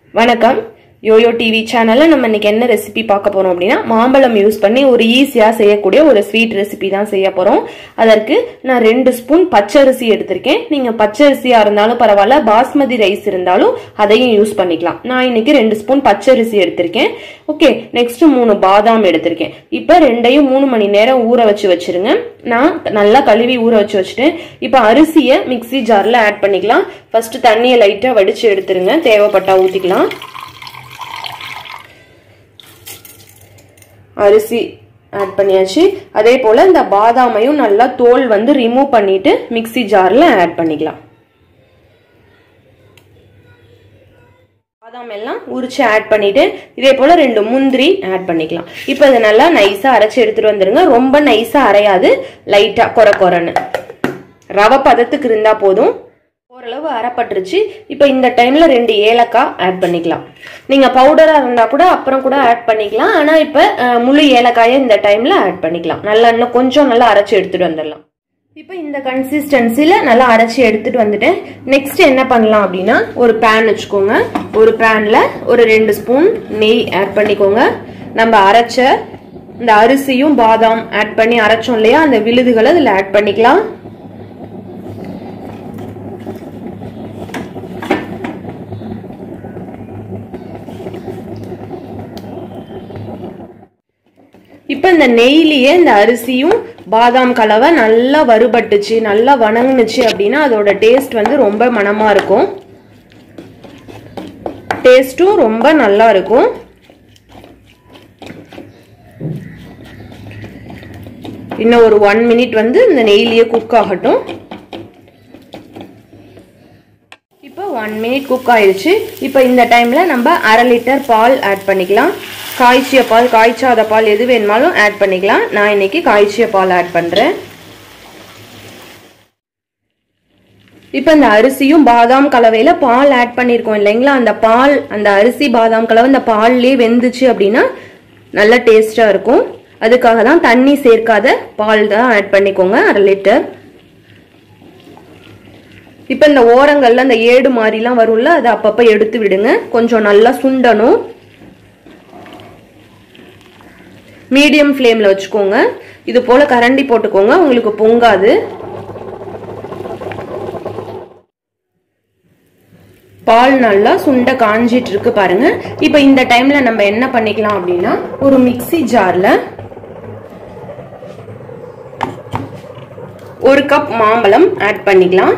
வணக்கம் YoYo TV சேனல்ல நம்ம இன்னைக்கு என்ன ரெசிபி பார்க்க போறோம் அப்படின்னா மாம்பழம் யூஸ் பண்ணி ஒரு ஈஸியா செய்யக்கூடிய ஒரு ஸ்வீட் ரெசிபி தான் செய்ய போறோம் அதற்கு நான் ரெண்டு ஸ்பூன் பச்சரிசி எடுத்திருக்கேன் நீங்க பச்சரிசியா இருந்தாலும் பரவாயில்ல பாஸ்மதி ரைஸ் இருந்தாலும் அதையும் யூஸ் பண்ணிக்கலாம் நான் இன்னைக்கு ரெண்டு ஸ்பூன் பச்சரிசி எடுத்திருக்கேன் ஓகே நெக்ஸ்ட் மூணு பாதாம் எடுத்திருக்கேன் இப்போ ரெண்டையும் மூணு மணி நேரம் ஊற வச்சு வச்சிருங்க நான் நல்லா கழுவி ஊற வச்சு வச்சுட்டேன் இப்போ அரிசியை மிக்ஸி ஜார்ல ஆட் பண்ணிக்கலாம் ஃபர்ஸ்ட் தண்ணியை லைட்டா வடிச்சு எடுத்துருங்க தேவைப்பட்டா ஊத்திக்கலாம் அரிசி ஆட் பண்ணியாச்சு அதே போல் இந்த பாதாமையும் நல்லா தோல் வந்து ரிமூவ் பண்ணிட்டு மிக்ஸி ஜாரில் ஆட் பண்ணிக்கலாம் பாதாம் எல்லாம் உரிச்சு ஆட் பண்ணிட்டு இதே போல ரெண்டு முந்திரி ஆட் பண்ணிக்கலாம் இப்போ இதை நல்லா நைஸா அரைச்சு எடுத்துட்டு வந்துருங்க ரொம்ப நைஸா அரையாது லைட்டா கொர கொரன்னு ரவை பதத்துக்கு இருந்தா போதும் ஓரளவு அரைப்பட்டுருச்சு இப்போ இந்த டைம்ல ரெண்டு ஏலக்காய் ஆட் பண்ணிக்கலாம் நீங்க பவுடரா இருந்தா கூட அப்புறம் கூட ஆட் பண்ணிக்கலாம் ஆனா இப்ப அஹ், முழு ஏலக்காயை இந்த டைம்ல ஆட் பண்ணிக்கலாம் நல்லா இன்னும் கொஞ்சம் நல்லா அரைச்சு எடுத்துட்டு வந்துடலாம் இப்போ இந்த கன்சிஸ்டன்சில நல்லா அரைச்சி எடுத்துட்டு வந்துட்டேன் நெக்ஸ்ட் என்ன பண்ணலாம் அப்படின்னா ஒரு பேன் வச்சுக்கோங்க ஒரு பேன்ல ஒரு ரெண்டு ஸ்பூன் நெய் ஆட் பண்ணிக்கோங்க நம்ம அரைச்ச இந்த அரிசியும் பாதாம் ஆட் பண்ணி அரைச்சோம் இல்லையா அந்த விழுதுகளை இதில் ஆட் பண்ணிக்கலாம் இப்போ இந்த நெய்லியே இந்த அரிசியும் பாதாம் கலவை நல்லா வறுபட்டுச்சு நல்லா வணங்குனுச்சு அப்படின்னா அதோட டேஸ்ட் வந்து ரொம்ப மனமா இருக்கும் டேஸ்ட்டும் ரொம்ப நல்லா இருக்கும் இன்னும் ஒரு ஒன் மினிட் வந்து இந்த நெய்லியே குக் ஆகட்டும் இப்போ ஒன் மினிட் குக் ஆயிடுச்சு இப்போ இந்த டைம்ல நம்ம அரை லிட்டர் பால் ஆட் பண்ணிக்கலாம் காய்ச்சிய பால் காய்ச்சாத பால் எது வேணுமாலும் ஆட் பண்ணிக்கலாம் நான் இன்னைக்கு காய்ச்சிய பால் ஆட் பண்றேன் இப்போ இந்த அரிசியும் பாதாம் கலவையில பால் ஆட் பண்ணியிருக்கோம் இல்லைங்களா அந்த பால் அந்த அரிசி பாதாம் கலவை இந்த பால்லே வெந்துச்சு அப்படின்னா நல்ல டேஸ்டா இருக்கும் அதுக்காக தான் தண்ணி சேர்க்காத பால் தான் ஆட் பண்ணிக்கோங்க அரை லிட்டர் இப்போ இந்த ஓரங்கள்ல அந்த ஏடு மாதிரிலாம் வரும்ல அதை அப்பப்போ எடுத்து விடுங்க கொஞ்சம் நல்லா சுண்டணும் மீடியம் ஃப்ளேமில் வச்சுக்கோங்க இது போல கரண்டி போட்டுக்கோங்க உங்களுக்கு பொங்காது பால் நல்லா சுண்ட காஞ்சிட்டு இருக்கு பாருங்க இப்போ இந்த டைம்ல நம்ம என்ன பண்ணிக்கலாம் அப்படின்னா ஒரு மிக்ஸி ஜார்ல ஒரு கப் மாம்பழம் ஆட் பண்ணிக்கலாம்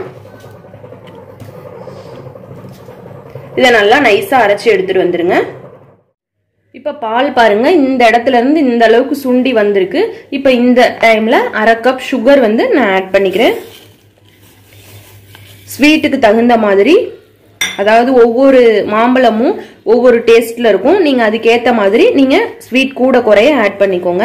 இதை நல்லா நைஸா அரைச்சி எடுத்துட்டு வந்துருங்க இப்ப பால் பாருங்க இந்த இடத்துல இருந்து இந்த அளவுக்கு சுண்டி வந்திருக்கு இப்ப இந்த டைம்ல அரை கப் சுகர் வந்து நான் ஆட் பண்ணிக்கிறேன் ஸ்வீட்டுக்கு தகுந்த மாதிரி அதாவது ஒவ்வொரு மாம்பழமும் ஒவ்வொரு டேஸ்ட்ல இருக்கும் நீங்க அதுக்கேத்த மாதிரி நீங்க ஸ்வீட் கூட குறைய ஆட் பண்ணிக்கோங்க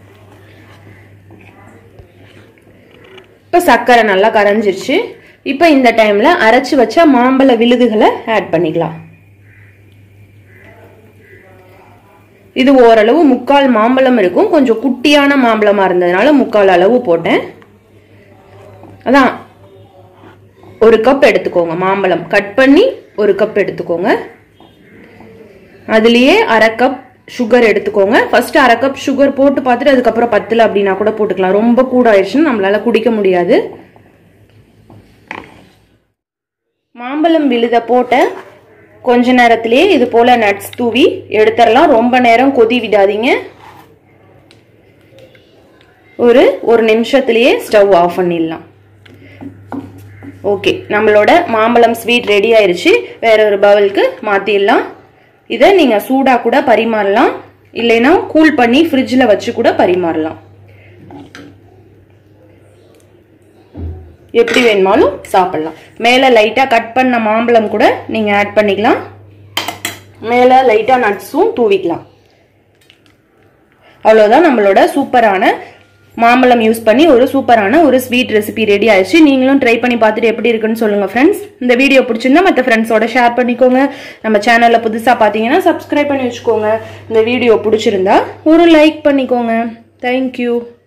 இப்ப சர்க்கரை நல்லா கரைஞ்சிருச்சு இப்போ இந்த டைம்ல அரைச்சு வச்ச மாம்பழ விழுதுகளை ஆட் பண்ணிக்கலாம் இது ஓரளவு முக்கால் மாம்பழம் இருக்கும் கொஞ்சம் குட்டியான மாம்பழமா இருந்ததுனால முக்கால் அளவு போட்டேன் அதான் ஒரு கப் எடுத்துக்கோங்க மாம்பழம் கட் பண்ணி ஒரு கப் எடுத்துக்கோங்க அதுலயே அரை கப் சுகர் எடுத்துக்கோங்க ஃபர்ஸ்ட் அரை கப் சுகர் போட்டு பார்த்துட்டு அதுக்கப்புறம் பத்துல அப்படின்னா கூட போட்டுக்கலாம் ரொம்ப கூட ஆயிடுச்சுன்னு நம்மளால குடிக்க முடியாது மாம்பழம் விழுத போட்ட கொஞ்ச நேரத்திலேயே இது போல நட்ஸ் தூவி எடுத்துடலாம் ரொம்ப நேரம் கொதி விடாதீங்க ஒரு ஒரு நிமிஷத்திலேயே ஸ்டவ் ஆஃப் பண்ணிடலாம் ஓகே நம்மளோட மாம்பழம் ஸ்வீட் ரெடி ஆயிருச்சு வேற ஒரு பவுலுக்கு மாத்திடலாம் இதை நீங்க சூடா கூட பரிமாறலாம் இல்லைன்னா கூல் பண்ணி ஃப்ரிட்ஜில் வச்சு கூட பரிமாறலாம் எப்படி வேணுமாலும் சாப்பிடலாம் மேலே லைட்டாக கட் பண்ண மாம்பழம் கூட நீங்கள் ஆட் பண்ணிக்கலாம் மேலே லைட்டாக நட்ஸும் தூவிக்கலாம் அவ்வளோதான் நம்மளோட சூப்பரான மாம்பழம் யூஸ் பண்ணி ஒரு சூப்பரான ஒரு ஸ்வீட் ரெசிபி ரெடி ஆயிடுச்சு நீங்களும் ட்ரை பண்ணி பார்த்துட்டு எப்படி இருக்குன்னு சொல்லுங்க ஃப்ரெண்ட்ஸ் இந்த வீடியோ பிடிச்சிருந்தா மற்ற ஃப்ரெண்ட்ஸோட ஷேர் பண்ணிக்கோங்க நம்ம சேனல்ல புதுசா பார்த்தீங்கன்னா சப்ஸ்கிரைப் பண்ணி வச்சுக்கோங்க இந்த வீடியோ பிடிச்சிருந்தா ஒரு லைக் பண்ணிக்கோங்க தேங்க்யூ